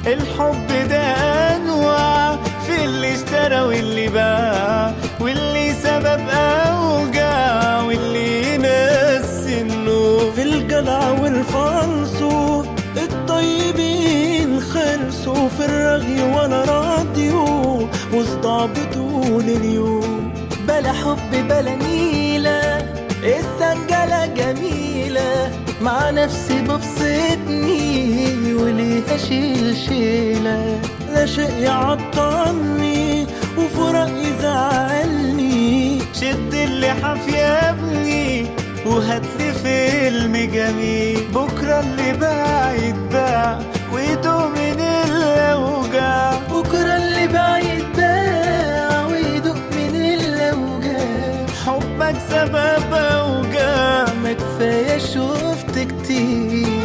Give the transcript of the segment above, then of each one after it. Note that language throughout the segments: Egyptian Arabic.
الحب ده انواع في اللي اشترى واللي باع واللي سبب اوجاع واللي نسي النور في الجدع والفانسو الطيبين خلصوا في الرغي وانا راضيو وصداع طول اليوم بلا حب بلا نيلة السنجلة جميلة مع نفسي ببسطني وليها شيل شيلة لا شيء يعطلني وفراق يزعلني شد اللحاف يا ابني وهاتلي فيلم جميل بكرة اللي باع يتباع ويدوم من الأوجاع بكرة اللي بعيد باع ويدق من الأوجاع حبك سبب أوجاع ما كفاية شفت كتير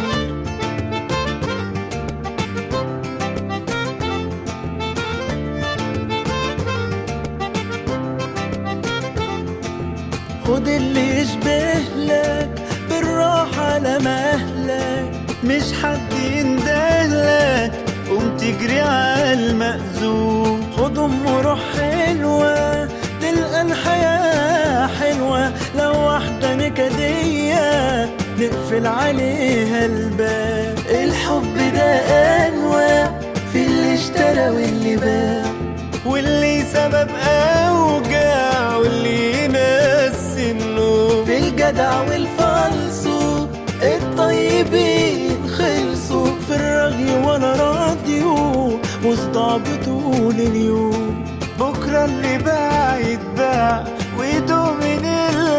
خد اللي يشبه لك بالراحة على مهلك مش حد يندهلك قوم تجري على المأذون خد ام روح حلوة تلقى الحياة حلوة لو واحدة نكدية نقفل عليها الباب الحب ده أنواع في اللي اشترى واللي باع واللي سبب أوجاع واللي نسي النور في الجدع والفالصو الطيبين خلصوا في الرغي وانا راضيو وصداع طول اليوم بكرة اللي باع يتباع ويدوم من